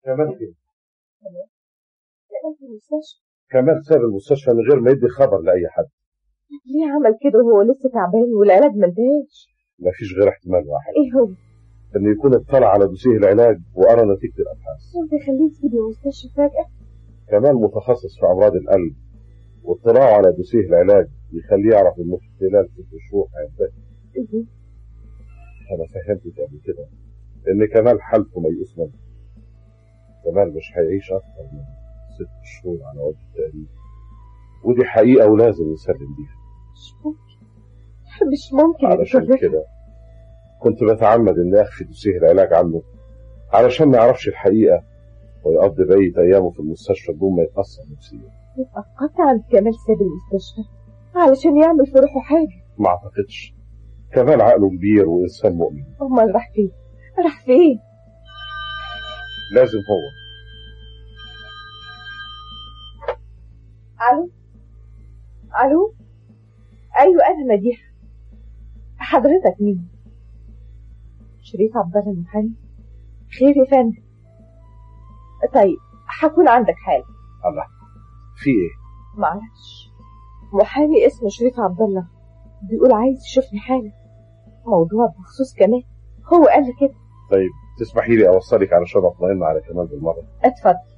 كمال فين؟ كمان في المستشفى كمال ساب المستشفى من غير ما يدي خبر لأي حد ليه عمل كده وهو لسه تعبان والعلاج ما انتهاش مفيش غير احتمال واحد ايه هو إنه يكون اطلع على دوسيه العلاج وقرا نتيجة الأبحاث وانت يخليه يسيب المستشفى فجأة كمال متخصص في أمراض القلب واطلاعه على دوسيه العلاج يخليه يعرف إنه في خلال ست شهور هينتهي ايه أنا فهمتك قبل كده إن كمال حالته ميؤوس منه كمال مش هيعيش أكتر من ست شهور على وجه التقريب ودي حقيقة ولازم يسلم بيها مش ممكن مش ممكن يا علشان دكتور كده كنت بتعمد إني أخفي دوسيه العلاج عنه علشان ما يعرفش الحقيقة ويقضي بقية أيامه في المستشفى بدون ما يتأثر نفسيا يبقى قطعا كمال ساب المستشفى علشان يعمل في روحه حاجة ما أعتقدش كمال عقله كبير وإنسان مؤمن امال راح فين راح فين لازم هو الو الو ايوه انا مديحه حضرتك مين شريف عبد الله المحامي خير يا فندم طيب هكون عندك حاجه الله في إيه؟ معرفش محامي اسمه شريف عبد الله بيقول عايز يشوفني حاجه موضوع بخصوص كمان هو قال لي كده طيب تسمحي لي أوصلك علشان أطمئن على كمال بالمرة اتفضل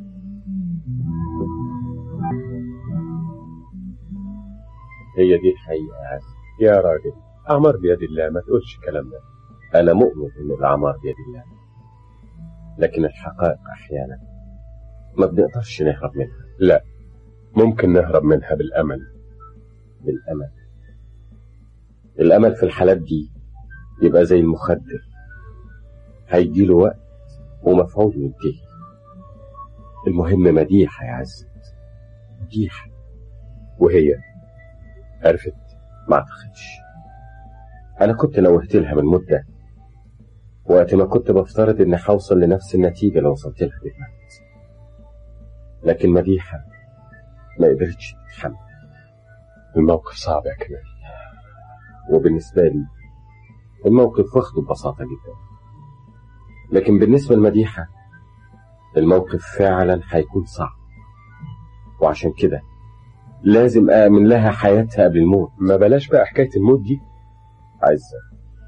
هي دي الحقيقة يا عزيزي يا راجل أعمار بيد الله ما تقولش الكلام ده أنا مؤمن إن الأعمار بيد الله لكن الحقائق أحيانا ما بنقدرش نهرب منها ممكن نهرب منها بالأمل بالأمل الأمل في الحالات دي يبقى زي المخدر هيجيله وقت ومفعوله ينتهي المهم مديحة يا عزت مديحة وهي عرفت ما اعتقدش انا كنت نوهت لها من مده وقت ما كنت بفترض اني هوصل لنفس النتيجه لو وصلت لها دلوقتي لكن مديحه ما قدرتش تتحمل الموقف صعب يا كمال وبالنسبه لي الموقف واخده ببساطه جدا لكن بالنسبه لمديحه الموقف فعلا هيكون صعب وعشان كده لازم أأمن لها حياتها قبل الموت ما بلاش بقى حكاية الموت دي عزة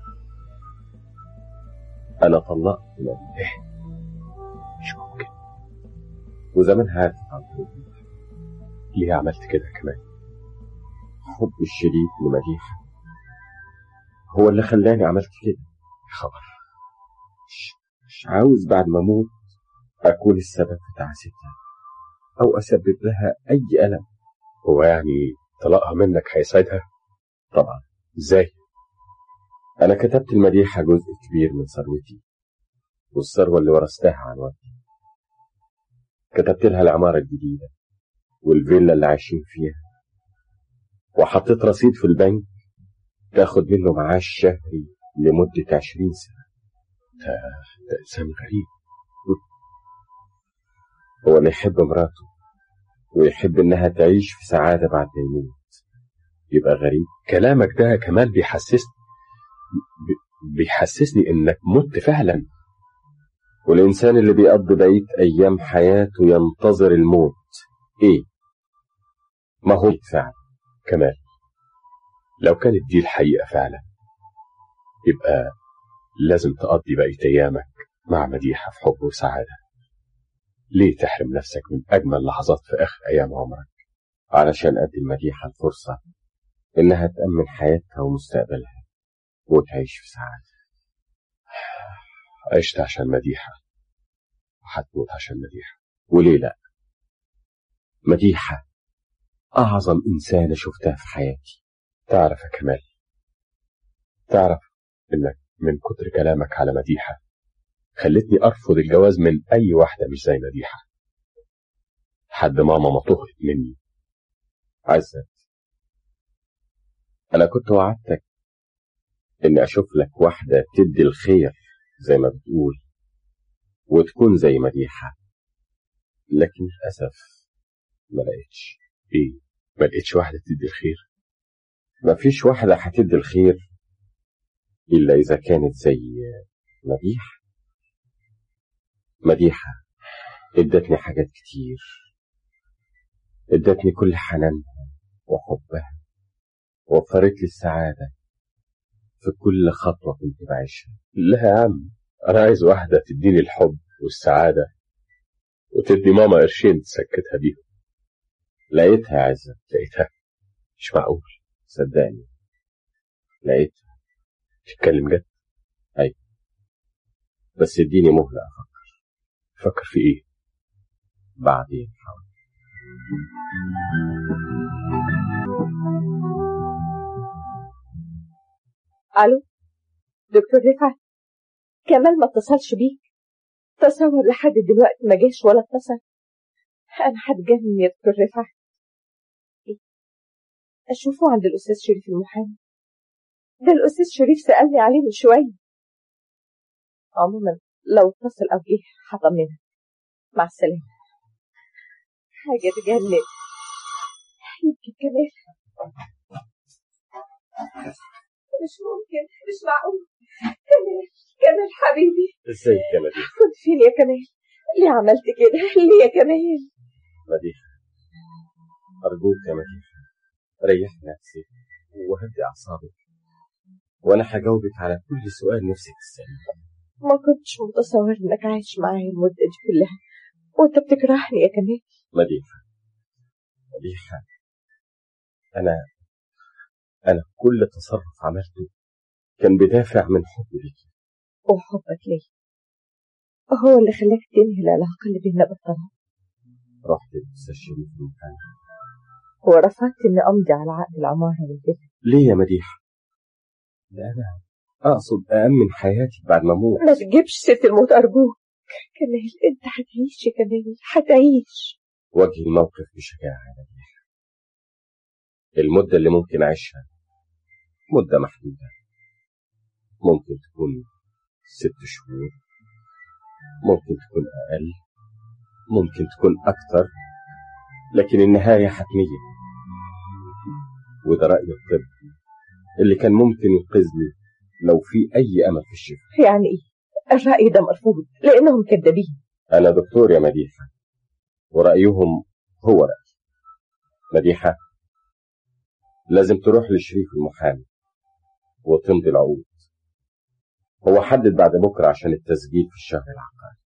أنا طلقت مديحة مش ممكن وزمانها عرفت عن طريقي ليه عملت كده كمان حب الشديد لمديحة هو اللي خلاني عملت كده خبر مش, مش عاوز بعد ما أموت أكون السبب في تعاستها أو أسبب لها أي ألم هو يعني طلاقها منك هيساعدها طبعا ازاي أنا كتبت المديحة جزء كبير من ثروتي والثروة اللي ورثتها عن والدي كتبت لها العمارة الجديدة والفيلا اللي عايشين فيها وحطيت رصيد في البنك تاخد منه معاش شهري لمدة عشرين سنة ده إنسان غريب هو اللي يحب مراته ويحب إنها تعيش في سعادة بعد ما يموت يبقى غريب كلامك ده كمان بيحسسني ب- بيحسسني إنك مت فعلا والإنسان اللي بيقضي بقية أيام حياته ينتظر الموت إيه؟ ما هو فعلا كمال لو كانت دي الحقيقة فعلا يبقى لازم تقضي بقية أيامك مع مديحة في حب وسعادة ليه تحرم نفسك من أجمل لحظات في آخر أيام عمرك علشان أدي المديحة الفرصة إنها تأمن حياتها ومستقبلها وتعيش في سعادة عشت عشان مديحة وهتموت عشان مديحة وليه لأ؟ مديحة أعظم إنسانة شفتها في حياتي تعرف يا كمال تعرف إنك من كتر كلامك على مديحة خلتني أرفض الجواز من أي واحدة مش زي مديحة حد ماما ما طهت مني عزت أنا كنت وعدتك إني أشوف لك واحدة تدي الخير زي ما بتقول وتكون زي مديحة لكن للأسف ما لقيتش إيه ما لقيتش واحدة تدي الخير مفيش واحدة هتدي الخير إلا إذا كانت زي مديحة مديحة ادتني حاجات كتير ادتني كل حنانها وحبها وفرت لي السعادة في كل خطوة كنت بعيشها لا يا عم أنا عايز واحدة تديني الحب والسعادة وتدي ماما قرشين تسكتها بيهم لقيتها يا عزة لقيتها مش معقول صدقني لقيتها تتكلم جد بس اديني مهلة أفكر فكر في إيه بعدين حاول الو دكتور رفعت كمال ما اتصلش بيك تصور لحد دلوقتي ما جاش ولا اتصل انا هتجنن يا دكتور رفعت إيه؟ اشوفه عند الاستاذ شريف المحامي ده الاستاذ شريف سالني عليه من شويه عموما لو اتصل او جه هطمنك مع السلامه حاجه تجنن يمكن كمال مش ممكن مش معقول كمال كمال حبيبي ازيك يا مديحة كنت فين يا كمال ليه عملت كده ليه يا كمال مديحة أرجوك يا مديحة ريح نفسك وهدي أعصابك وأنا هجاوبك على كل سؤال نفسك تسأليه ما كنتش متصور انك عايش معايا المدة دي كلها وانت بتكرهني يا كمال مديحة مديحة أنا أنا كل تصرف عملته كان بدافع من حبي ليك وحبك ليا هو اللي خلاك تنهي العلاقة اللي بيننا بالطلاق رحت للأستاذ شريف المكان ورفضت اني امضي على عقد العمارة والبيت ليه يا مديحة؟ ده أنا أقصد أأمن حياتي بعد ما أموت ما تجيبش سيرة الموت ارجوك كمال انت هتعيش يا كمال هتعيش واجه الموقف بشجاعة يا مديحة المدة اللي ممكن أعيشها مدة محدودة ممكن تكون ست شهور ممكن تكون أقل ممكن تكون أكتر لكن النهاية حتمية وده رأي الطب اللي كان ممكن ينقذني لو في أي أمل في الشفاء يعني ايه الرأي ده مرفوض لانهم كذابين أنا دكتور يا مديحة ورأيهم هو رأيي مديحة لازم تروح لشريف المحامي وتمضي العقود هو حدد بعد بكرة عشان التسجيل في الشهر العقاري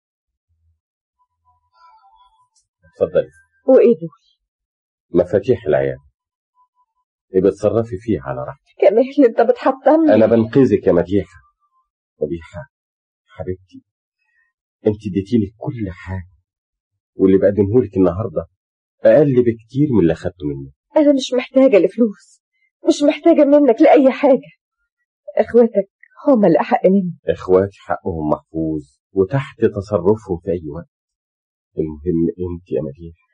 اتفضلي وايه دول مفاتيح العيادة يبقى اتصرفي فيها على راحتك كمال انت بتحطمني أنا بنقذك يا مديحة مديحة حبيبتي أنت اديتيني كل حاجة واللي بقدمه لك النهاردة أقل بكتير من اللي خدته منك انا مش محتاجة لفلوس مش محتاجة منك لأي حاجة اخواتك هم اللي احق مني إخواتي حقهم محفوظ وتحت تصرفهم في أي وقت المهم أنت يا مديحة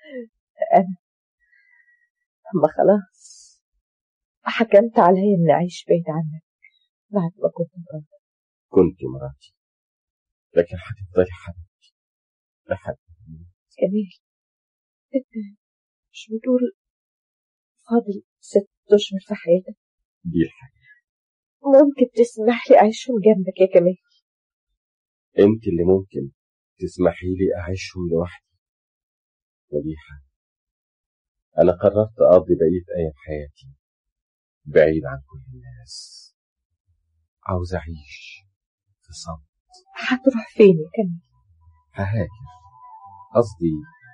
اما خلاص حكمت عليا اني اعيش بعيد عنك بعد ما كنت مراتك كنت مراتي لكن هتفضلي حبيبتي لحد جميل انت مش بتقول فاضل ست اشهر في حياتك دي الحاجة ممكن تسمح لي اعيشهم جنبك يا كمال أنت اللي ممكن تسمحي لي أعيشهم لوحدي مديحة أنا قررت أقضي بقية أيام حياتي بعيد عن كل الناس عاوز أعيش في صمت هتروح فين يا كمال ههاجر قصدي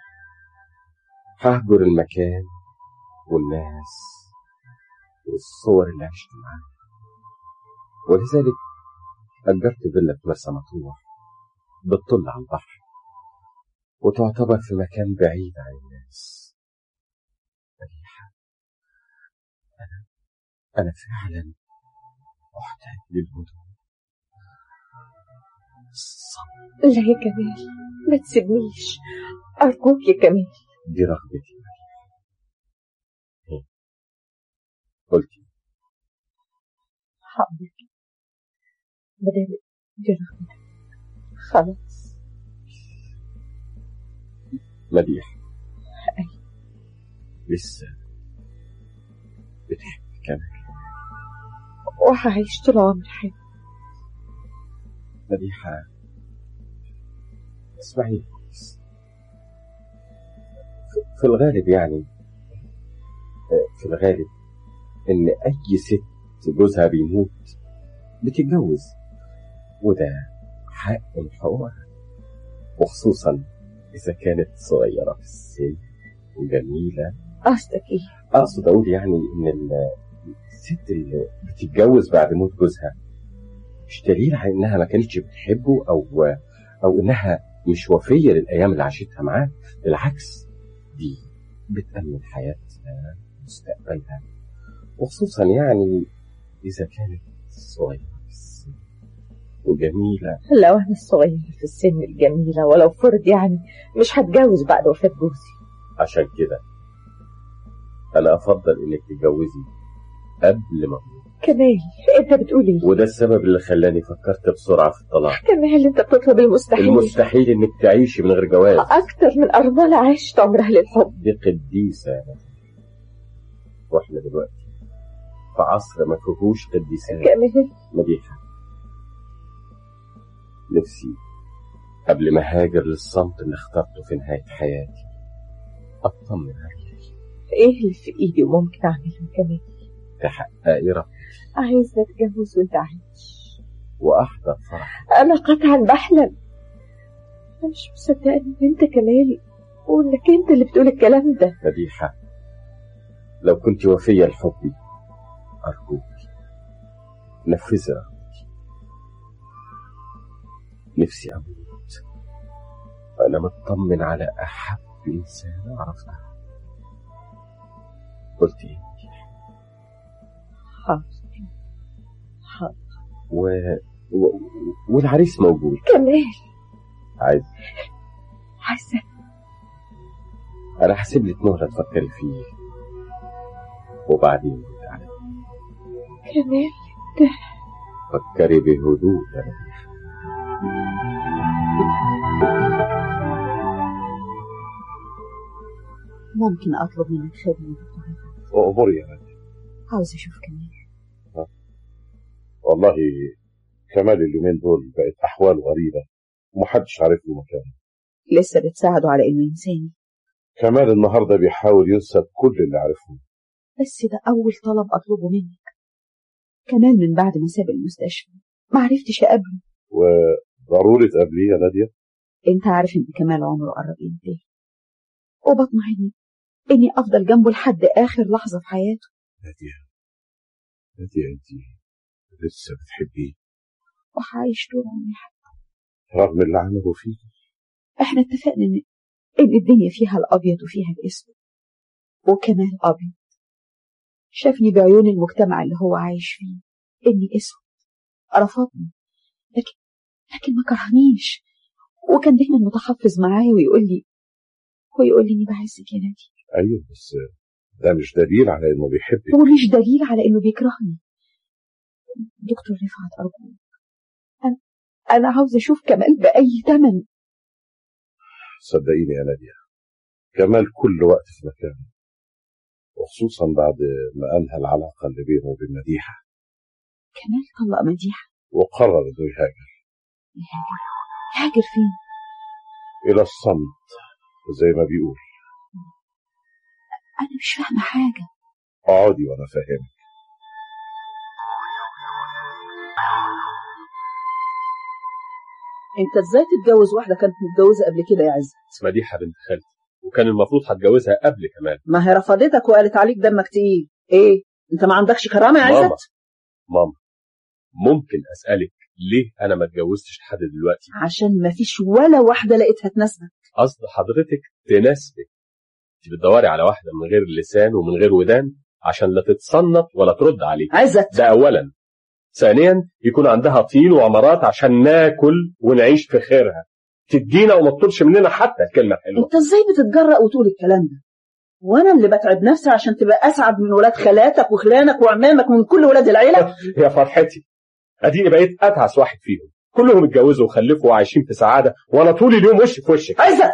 ههجر المكان والناس والصور اللي عشت معاها ولذلك أجرت فيلا في مرسى مطروح بتطل على البحر وتعتبر في مكان بعيد عن الناس مليحة أنا أنا فعلا محتاج للهدوء الصمت لا يا كمال ما تسيبنيش ارجوك يا كمال دي رغبتي مليحة إيه؟ قلتي حاضر بدل دي رغبتك خلاص مديحة أي. لسه بتحب كمان وهعيش طول عمري حياتي مديحة اسمعي كويس في الغالب يعني في الغالب إن أي ست جوزها بيموت بتتجوز وده حق من حقوقها وخصوصا إذا كانت صغيرة في السن وجميلة قصدك ايه أقصد أقول يعني إن ال- الست اللي بتتجوز بعد موت جوزها مش دليل على إنها ما كانتش بتحبه أو أو إنها مش وفية للأيام اللي عاشتها معاه بالعكس دي بتأمن حياتها مستقبلها وخصوصا يعني إذا كانت صغيرة في السن وجميلة لو انا الصغيرة في السن الجميلة ولو فرض يعني مش هتجوز بعد وفاة جوزي عشان كده أنا أفضل إنك تتجوزي قبل ما أموت كمال انت بتقول ايه وده السبب اللي خلاني فكرت بسرعة في الطلاق كمال انت بتطلب المستحيل المستحيل إنك تعيشي من غير جواز اكتر من ارملة عاشت عمرها للحب دي قديسة يا نجم. واحنا دلوقتي في عصر ما فيهوش قديسات كمال مديحة نفسي قبل ما هاجر للصمت اللي اخترته في نهاية حياتي أطمن عليك ايه اللي في ايدي وممكن اعمله كمان تحققي رغبتي عايزة اتجوز وانت عايش وأحضر فرح انا قطعا بحلم انا مش مصدقة ان انت كمال وانك انت اللي بتقول الكلام ده مديحة لو كنت وفية لحبي أرجوك نفذي رغبتي نفسي أموت وأنا مطمن على أحب إنسان عرفتها قلت إيه حاضر حاضر و... و... والعريس موجود كمال عايز عايزة أنا هسيب لك مهلة تفكري فيه وبعدين تعالى كمال فكري بهدوء يا مديحة ممكن أطلب منك خدمة أموري يا نادية عاوز أشوف كمان والله كمال اليومين دول بقت أحوال غريبة ومحدش عارف له مكانه لسه بتساعده على إنه ينساني كمال النهاردة بيحاول ينسى كل اللي عرفه بس ده أول طلب أطلبه منك كمان من بعد ما ساب المستشفى ما عرفتش أقابله وضروري تقابليه يا نادية أنت عارف إن كمال عمره قرب ينتهي وبطمئن إني أفضل جنبه لحد آخر لحظة في حياته نادية نادية أنت لسه بتحبيه وهعيش طول عمري رغم اللي عمله فيك احنا اتفقنا ان ان الدنيا فيها الابيض وفيها الاسود وكمال ابيض شافني بعيون المجتمع اللي هو عايش فيه اني اسود رفضني لكن لكن ما كرهنيش وكان دايما متحفظ معايا ويقول لي ويقول لي اني بعزك يا نادي أيوه بس ده مش دليل على إنه بيحبك ومش دليل على انه بيكرهني دكتور رفعت ارجوك انا انا عاوز اشوف كمال باي ثمن صدقيني يا نادية كمال كل وقت في مكانه وخصوصا بعد ما أنهى العلاقة اللي بينه وبين مديحة كمال طلق مديحه وقرر إنه يهاجر يهاجر يهاجر فين إلى الصمت زي ما بيقول انا مش فاهمه حاجه اقعدي وأنا فاهمك انت ازاي تتجوز واحده كانت متجوزه قبل كده يا عز اسمها مديحة بنت خالتي وكان المفروض هتجوزها قبل كمان ما هي رفضتك وقالت عليك دمك تقيل ايه انت ما عندكش كرامه يا ماما عزت ماما ممكن أسألك ليه أنا ما اتجوزتش لحد دلوقتي عشان ما فيش ولا واحده لقيتها تناسبك قصد حضرتك تناسبك انت بتدوري على واحدة من غير لسان ومن غير ودان عشان لا تتصنط ولا ترد عليك عزت ده أولا ثانيا يكون عندها طين وعمارات عشان ناكل ونعيش في خيرها تدينا وما تطولش مننا حتى الكلمة الحلوة انت ازاي بتتجرأ وتقول الكلام ده وانا اللي بتعب نفسي عشان تبقى اسعد من ولاد خالاتك وخلانك وعمامك ومن كل ولاد العيله يا فرحتي اديني بقيت اتعس واحد فيهم كلهم اتجوزوا وخلفوا وعايشين في سعادة وانا طول اليوم وشي في وشك عزت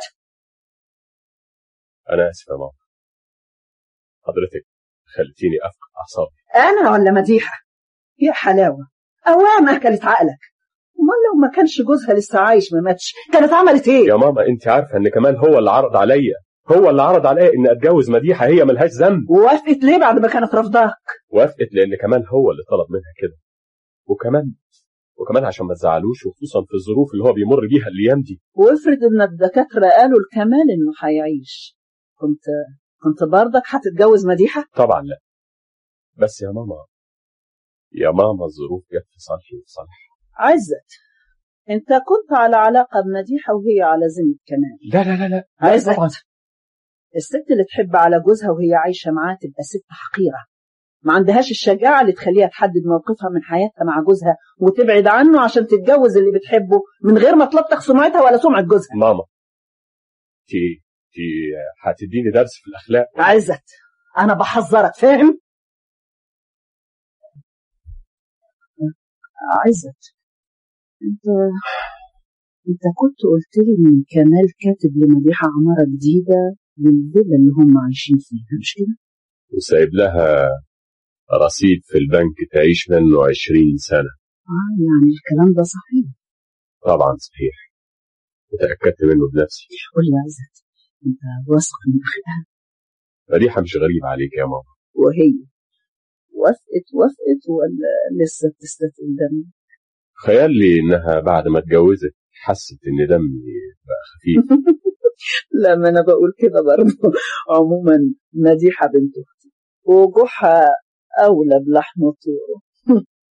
انا اسف يا ماما حضرتك خلتيني افقد اعصابي انا ولا مديحه يا حلاوه اوام اكلت عقلك امال لو ما كانش جوزها لسه عايش ما ماتش كانت عملت ايه يا ماما انت عارفه ان كمال هو اللي عرض عليا هو اللي عرض عليا اني اتجوز مديحه هي ملهاش ذنب ووافقت ليه بعد ما كانت رافضاك وافقت لان كمال هو اللي طلب منها كده وكمان وكمان عشان ما تزعلوش وخصوصا في الظروف اللي هو بيمر بيها الايام دي وافرض ان الدكاتره قالوا لكمال انه هيعيش كنت كنت برضك هتتجوز مديحه طبعا لا بس يا ماما يا ماما الظروف جت في صالحي وفي صالح عزت انت كنت على علاقه بمديحه وهي على ذمه كمال لا لا لا لا عزت طبعا الست اللي تحب على جوزها وهي عايشه معاه تبقى ست حقيره ما عندهاش الشجاعه اللي تخليها تحدد موقفها من حياتها مع جوزها وتبعد عنه عشان تتجوز اللي بتحبه من غير ما تلطخ سمعتها ولا سمعه جوزها ماما تي تي هتديني درس في الاخلاق عزت انا بحذرك فاهم عزت انت انت كنت قلت لي ان كمال كاتب لمديحه عماره جديده للفيلا اللي هم عايشين فيها مش كده؟ وسايب لها رصيد في البنك تعيش منه عشرين سنة اه يعني الكلام ده صحيح طبعا صحيح وتأكدت منه بنفسي قول لي عزت انت واثق من اختها مديحة مش غريبة عليك يا ماما وهي وافقت وافقت ولا لسه بتستثقل دم خيال لي إنها بعد ما اتجوزت حست إن دمي بقى خفيف لما انا بقول كده برضه عموما مديحه بنت اختي وجوحها اولى بلحم طوره